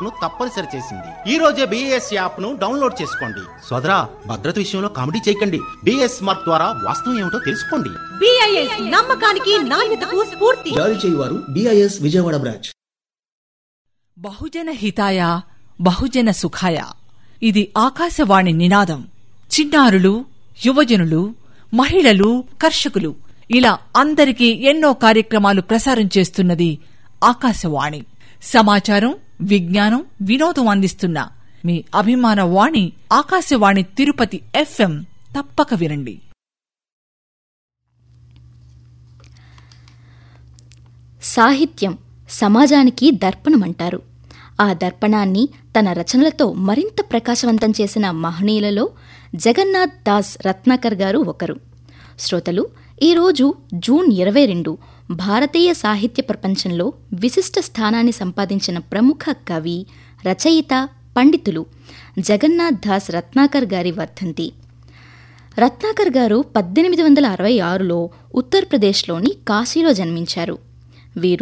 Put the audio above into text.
ను తప్పనిసరి చేసింది ఈ రోజే బిఏఎస్ యాప్ ను డౌన్లోడ్ చేసుకోండి సోదరా భద్రత విషయంలో కామెడీ చేయకండి బిఏఎస్ మార్క్ ద్వారా వాస్తవం ఏమిటో తెలుసుకోండి బిఐఎస్ నమ్మకానికి నాణ్యతకు స్ఫూర్తి జారీ చేయువారు డిఐఎస్ విజయవాడ బ్రాంచ్ బహుజన హితాయ బహుజన సుఖాయ ఇది ఆకాశవాణి నినాదం చిన్నారులు యువజనులు మహిళలు కర్షకులు ఇలా అందరికీ ఎన్నో కార్యక్రమాలు ప్రసారం చేస్తున్నది ఆకాశవాణి సమాచారం విజ్ఞానం వినోదం అందిస్తున్న మీ అభిమాన వాణి ఆకాశవాణి తిరుపతి ఎఫ్ఎం తప్పక వినండి సాహిత్యం సమాజానికి దర్పణమంటారు ఆ దర్పణాన్ని తన రచనలతో మరింత ప్రకాశవంతం చేసిన మహనీయులలో జగన్నాథ్ దాస్ రత్నాకర్ గారు ఒకరు శ్రోతలు ఈరోజు జూన్ ఇరవై రెండు భారతీయ సాహిత్య ప్రపంచంలో విశిష్ట స్థానాన్ని సంపాదించిన ప్రముఖ కవి రచయిత పండితులు జగన్నాథ్ దాస్ రత్నాకర్ గారి వర్ధంతి రత్నాకర్ గారు పద్దెనిమిది వందల అరవై ఆరులో ఉత్తరప్రదేశ్లోని కాశీలో జన్మించారు వీరు